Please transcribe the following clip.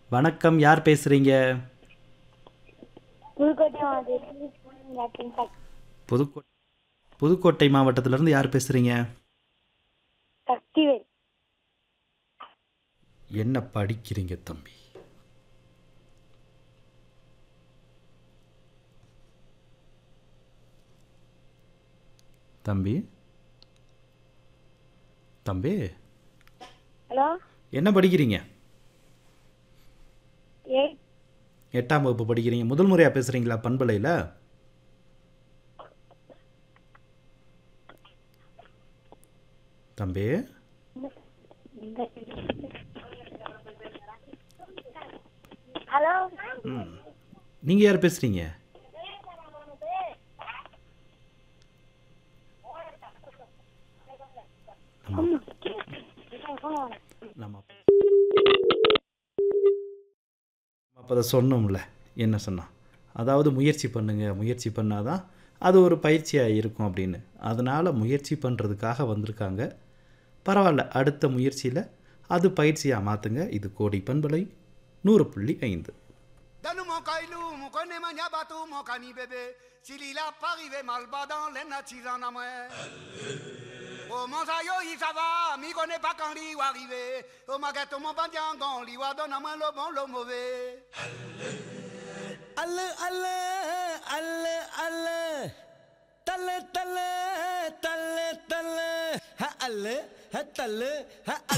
வணக்கம் யார் பேசுறீங்க புதுக்கோட்டை மாவட்டத்தில் புதுக்கோ புதுக்கோட்டை மாவட்டத்திலேருந்து யார் பேசுறீங்க சக்திவேல் என்ன படிக்கிறீங்க தம்பி தம்பி தம்பி ஹலோ என்ன படிக்கிறீங்க எயிட் எட்டாம் வகுப்பு படிக்கிறீங்க முதல் முறையாக பேசுகிறீங்களா பண்பலையில் தம்பி ஹலோ ம் நீங்கள் யார் பேசுகிறீங்க நம்ம நம்ம அப்போ அதை சொன்னோம்ல என்ன சொன்னான் அதாவது முயற்சி பண்ணுங்க முயற்சி பண்ணாதான் அது ஒரு பயிற்சியாக இருக்கும் அப்படின்னு அதனால் முயற்சி பண்ணுறதுக்காக வந்திருக்காங்க பரவாயில்ல அடுத்த முயற்சியில் அது பயிற்சியாக மாற்றுங்க இது கோடி பண்பலை நூறு புள்ளி ஐந்து Donne mon caillou, mon connaît mania bateau, mon cani bébé. S'il il a pas arrivé mal bas dans les natis en amoué. Oh mon sayo, il ça va, mi connaît pas quand il va arriver. Oh ma gâteau, mon bandiangon, li wa donne à moi le bon, le mauvais. அல்ல அல்ல அல்ல அல்ல தல்ல தல்ல தல்ல தல்ல ஹ அல்ல ஹ தல்ல ஹ அல்ல